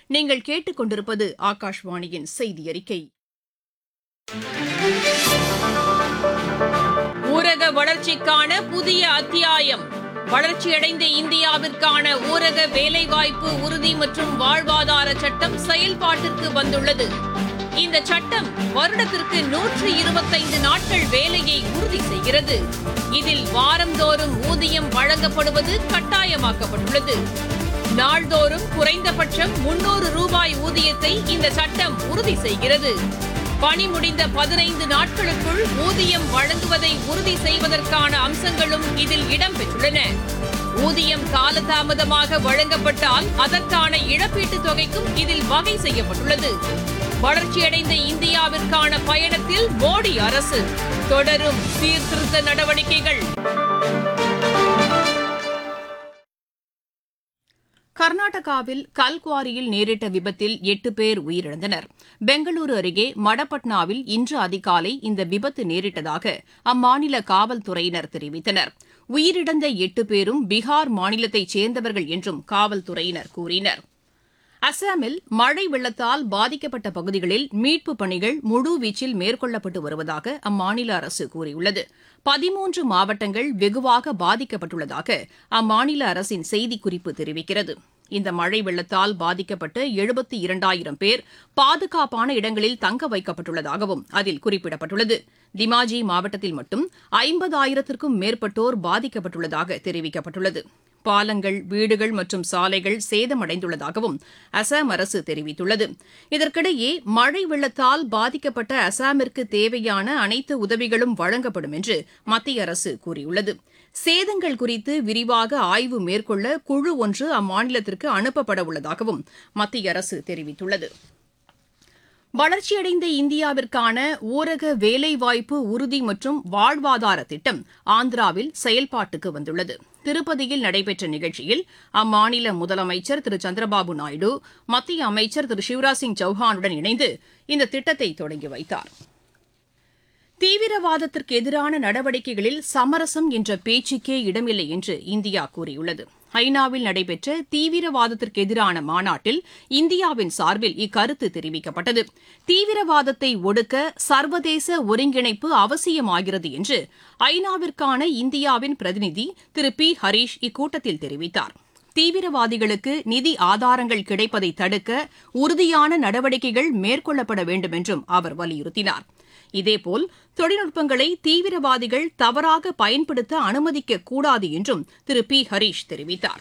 நீங்கள் கேட்டுக்கொண்டிருப்பது ஆகாஷ்வாணியின் செய்தி அறிக்கை ஊரக வளர்ச்சிக்கான புதிய அத்தியாயம் வளர்ச்சியடைந்த இந்தியாவிற்கான ஊரக வேலைவாய்ப்பு உறுதி மற்றும் வாழ்வாதார சட்டம் செயல்பாட்டிற்கு வந்துள்ளது இந்த சட்டம் வருடத்திற்கு நூற்று இருபத்தைந்து நாட்கள் வேலையை உறுதி செய்கிறது இதில் வாரந்தோறும் ஊதியம் வழங்கப்படுவது கட்டாயமாக்கப்பட்டுள்ளது நாள்தோறும் குறைந்தபட்சம் முன்னூறு ரூபாய் ஊதியத்தை இந்த சட்டம் உறுதி செய்கிறது பணி முடிந்த பதினைந்து நாட்களுக்குள் ஊதியம் வழங்குவதை உறுதி செய்வதற்கான அம்சங்களும் இதில் இடம்பெற்றுள்ளன ஊதியம் காலதாமதமாக வழங்கப்பட்டால் அதற்கான இழப்பீட்டுத் தொகைக்கும் இதில் வகை செய்யப்பட்டுள்ளது வளர்ச்சியடைந்த இந்தியாவிற்கான பயணத்தில் மோடி அரசு தொடரும் சீர்திருத்த நடவடிக்கைகள் கர்நாடகாவில் கல்குவாரியில் நேரிட்ட விபத்தில் எட்டு பேர் உயிரிழந்தனர் பெங்களூரு அருகே மடப்பட்னாவில் இன்று அதிகாலை இந்த விபத்து நேரிட்டதாக அம்மாநில காவல்துறையினர் தெரிவித்தனர் உயிரிழந்த எட்டு பேரும் பீகார் மாநிலத்தைச் சேர்ந்தவர்கள் என்றும் காவல்துறையினர் கூறினர் அசாமில் மழை வெள்ளத்தால் பாதிக்கப்பட்ட பகுதிகளில் மீட்புப் பணிகள் முழுவீச்சில் மேற்கொள்ளப்பட்டு வருவதாக அம்மாநில அரசு கூறியுள்ளது பதிமூன்று மாவட்டங்கள் வெகுவாக பாதிக்கப்பட்டுள்ளதாக அம்மாநில அரசின் செய்திக்குறிப்பு தெரிவிக்கிறது இந்த மழை வெள்ளத்தால் பாதிக்கப்பட்ட எழுபத்தி இரண்டாயிரம் பேர் பாதுகாப்பான இடங்களில் தங்க வைக்கப்பட்டுள்ளதாகவும் அதில் குறிப்பிடப்பட்டுள்ளது திமாஜி மாவட்டத்தில் மட்டும் ஐம்பதாயிரத்திற்கும் மேற்பட்டோர் பாதிக்கப்பட்டுள்ளதாக தெரிவிக்கப்பட்டுள்ளது பாலங்கள் வீடுகள் மற்றும் சாலைகள் சேதமடைந்துள்ளதாகவும் அசாம் அரசு தெரிவித்துள்ளது இதற்கிடையே மழை வெள்ளத்தால் பாதிக்கப்பட்ட அசாமிற்கு தேவையான அனைத்து உதவிகளும் வழங்கப்படும் என்று மத்திய அரசு கூறியுள்ளது சேதங்கள் குறித்து விரிவாக ஆய்வு மேற்கொள்ள குழு ஒன்று அம்மாநிலத்திற்கு அனுப்பப்பட உள்ளதாகவும் மத்திய அரசு தெரிவித்துள்ளது வளர்ச்சியடைந்த இந்தியாவிற்கான ஊரக வேலைவாய்ப்பு உறுதி மற்றும் வாழ்வாதார திட்டம் ஆந்திராவில் செயல்பாட்டுக்கு வந்துள்ளது திருப்பதியில் நடைபெற்ற நிகழ்ச்சியில் அம்மாநில முதலமைச்சர் திரு சந்திரபாபு நாயுடு மத்திய அமைச்சர் திரு சிவராஜ் சிங் சௌஹானுடன் இணைந்து இந்த திட்டத்தை தொடங்கி வைத்தார் தீவிரவாதத்திற்கு எதிரான நடவடிக்கைகளில் சமரசம் என்ற பேச்சுக்கே இடமில்லை என்று இந்தியா கூறியுள்ளது ஐநாவில் நடைபெற்ற தீவிரவாதத்திற்கு எதிரான மாநாட்டில் இந்தியாவின் சார்பில் இக்கருத்து தெரிவிக்கப்பட்டது தீவிரவாதத்தை ஒடுக்க சர்வதேச ஒருங்கிணைப்பு அவசியமாகிறது என்று ஐநாவிற்கான இந்தியாவின் பிரதிநிதி திரு பி ஹரீஷ் இக்கூட்டத்தில் தெரிவித்தார் தீவிரவாதிகளுக்கு நிதி ஆதாரங்கள் கிடைப்பதை தடுக்க உறுதியான நடவடிக்கைகள் மேற்கொள்ளப்பட வேண்டும் என்றும் அவர் வலியுறுத்தினார் இதேபோல் தொழில்நுட்பங்களை தீவிரவாதிகள் தவறாக பயன்படுத்த அனுமதிக்கக் கூடாது என்றும் திரு பி ஹரீஷ் தெரிவித்தார்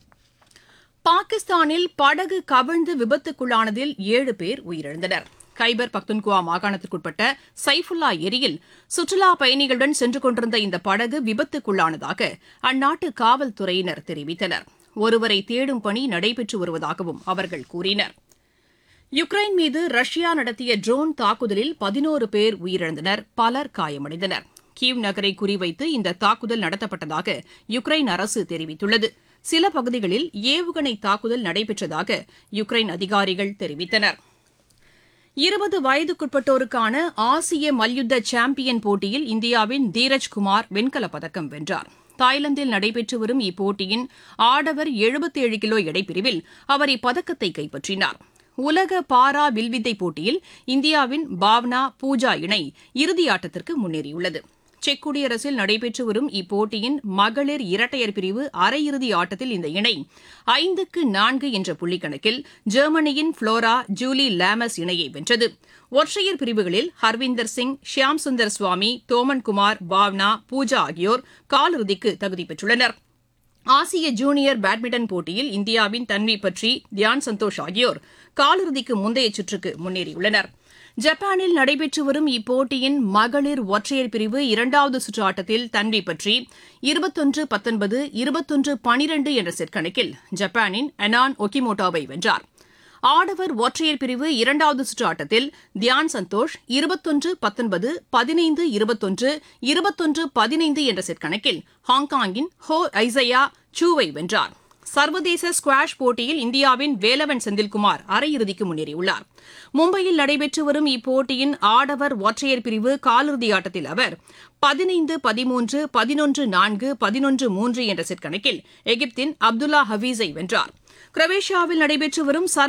பாகிஸ்தானில் படகு கவிழ்ந்து விபத்துக்குள்ளானதில் ஏழு பேர் உயிரிழந்தனர் கைபர் பக்துன்குவா மாகாணத்திற்குட்பட்ட சைஃபுல்லா ஏரியில் சுற்றுலா பயணிகளுடன் சென்று கொண்டிருந்த இந்த படகு விபத்துக்குள்ளானதாக அந்நாட்டு காவல்துறையினர் தெரிவித்தனர் ஒருவரை தேடும் பணி நடைபெற்று வருவதாகவும் அவர்கள் கூறினர் யுக்ரைன் மீது ரஷ்யா நடத்திய ட்ரோன் தாக்குதலில் பதினோரு பேர் உயிரிழந்தனர் பலர் காயமடைந்தனர் கீவ் நகரை குறிவைத்து இந்த தாக்குதல் நடத்தப்பட்டதாக யுக்ரைன் அரசு தெரிவித்துள்ளது சில பகுதிகளில் ஏவுகணை தாக்குதல் நடைபெற்றதாக யுக்ரைன் அதிகாரிகள் தெரிவித்தனர் இருபது வயதுக்குட்பட்டோருக்கான ஆசிய மல்யுத்த சாம்பியன் போட்டியில் இந்தியாவின் தீரஜ் குமார் வெண்கலப் பதக்கம் வென்றார் தாய்லாந்தில் நடைபெற்று வரும் இப்போட்டியின் ஆடவர் எழுபத்தேழு கிலோ எடைப்பிரிவில் அவர் இப்பதக்கத்தை கைப்பற்றினார் உலக பாரா வில்வித்தை போட்டியில் இந்தியாவின் பாவ்னா பூஜா இணை இறுதியாட்டத்திற்கு முன்னேறியுள்ளது செக் குடியரசில் நடைபெற்று வரும் இப்போட்டியின் மகளிர் இரட்டையர் பிரிவு அரையிறுதி ஆட்டத்தில் இந்த இணை ஐந்துக்கு நான்கு என்ற புள்ளிக்கணக்கில் ஜெர்மனியின் புளோரா ஜூலி லாமஸ் இணையை வென்றது ஒற்றையர் பிரிவுகளில் ஹர்விந்தர் சிங் ஷியாம் சுந்தர் சுவாமி தோமன் குமார் பாவ்னா பூஜா ஆகியோர் காலிறுதிக்கு தகுதி பெற்றுள்ளனர் ஆசிய ஜூனியர் பேட்மிண்டன் போட்டியில் இந்தியாவின் தன்வி பற்றி தியான் சந்தோஷ் ஆகியோர் காலிறுதிக்கு முந்தைய சுற்றுக்கு முன்னேறியுள்ளனர் ஜப்பானில் நடைபெற்று வரும் இப்போட்டியின் மகளிர் ஒற்றையர் பிரிவு இரண்டாவது சுற்று ஆட்டத்தில் தன்வி பற்றி இருபத்தொன்று பத்தொன்பது இருபத்தொன்று பனிரெண்டு என்ற செட் கணக்கில் ஜப்பானின் அனான் ஒகிமோட்டோவை வென்றார் ஆடவர் ஒற்றையர் பிரிவு இரண்டாவது சுற்று ஆட்டத்தில் தியான் சந்தோஷ் இருபத்தொன்று பத்தொன்பது பதினைந்து இருபத்தொன்று இருபத்தொன்று பதினைந்து என்ற செட் கணக்கில் ஹாங்காங்கின் ஹோ ஐசையா சூவை வென்றார் சர்வதேச ஸ்குவாஷ் போட்டியில் இந்தியாவின் வேலவன் செந்தில்குமார் அரையிறுதிக்கு முன்னேறியுள்ளார் மும்பையில் நடைபெற்று வரும் இப்போட்டியின் ஆடவர் ஒற்றையர் பிரிவு காலிறுதி ஆட்டத்தில் அவர் பதினைந்து பதிமூன்று பதினொன்று நான்கு பதினொன்று மூன்று என்ற செட் கணக்கில் எகிப்தின் அப்துல்லா ஹபீஸை வென்றார் குரோவேஷியாவில் நடைபெற்று வரும்